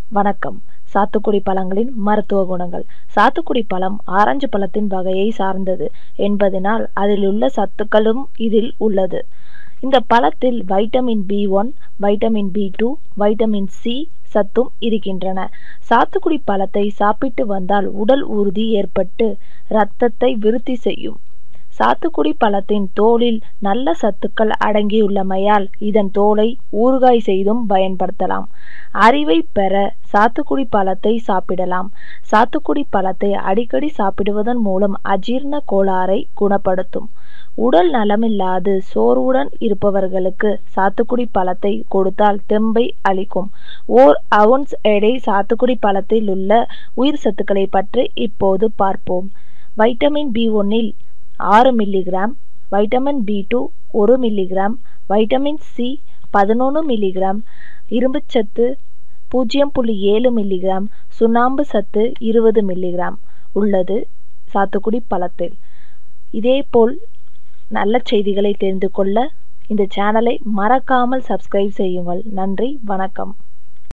வணக்கம் சாத்துக்குடி பழங்களின் மருத்துவ குணங்கள் சாத்துக்குடி பழம் ஆரஞ்சு பழத்தின் வகையை சார்ந்தது என்பதனால் அதிலுள்ள சத்துக்களும் இதில் உள்ளது இந்த பழத்தில் vitamin B one vitamin B two vitamin C சத்தும் இருக்கின்றன சாத்துக்குடி பழத்தை சாப்பிட்டு வந்தால் உடல் உறுதி ஏற்பட்டு இரத்தத்தை விருத்தி செய்யும் சாத்துக்குடி பழத்தின் தோலில் நல்ல சத்துக்கள் அடங்கியுள்ளமையால் இதன் தோலை ஊறுகாய் செய்தும் பயன்படுத்தலாம் அறிவை பெற சாத்துக்குடி பழத்தை சாப்பிடலாம் சாத்துக்குடி பழத்தை அடிக்கடி சாப்பிடுவதன் மூலம் அஜீரண கோளாறை குணப்படுத்தும் உடல் நலமில்லாது சோர்வுடன் இருப்பவர்களுக்கு சாத்துக்குடி பழத்தை கொடுத்தால் தெம்பை அளிக்கும் ஓர் அவுன்ஸ் எடை சாத்துக்குடி பழத்தில் உள்ள உயிர் சத்துக்களை பற்றி இப்போது பார்ப்போம் வைட்டமின் பி ஒன்னில் ஆறு மில்லிகிராம் வைட்டமின் பி டூ ஒரு மில்லிகிராம் வைட்டமின் சி பதினொன்று மில்லிகிராம் இரும்புச்சத்து பூஜ்ஜியம் புள்ளி ஏழு மில்லிகிராம் சுண்ணாம்பு சத்து இருபது மில்லிகிராம் உள்ளது சாத்துக்குடி பழத்தில் இதேபோல் நல்ல செய்திகளை தெரிந்து கொள்ள இந்த சேனலை மறக்காமல் சப்ஸ்கிரைப் செய்யுங்கள் நன்றி வணக்கம்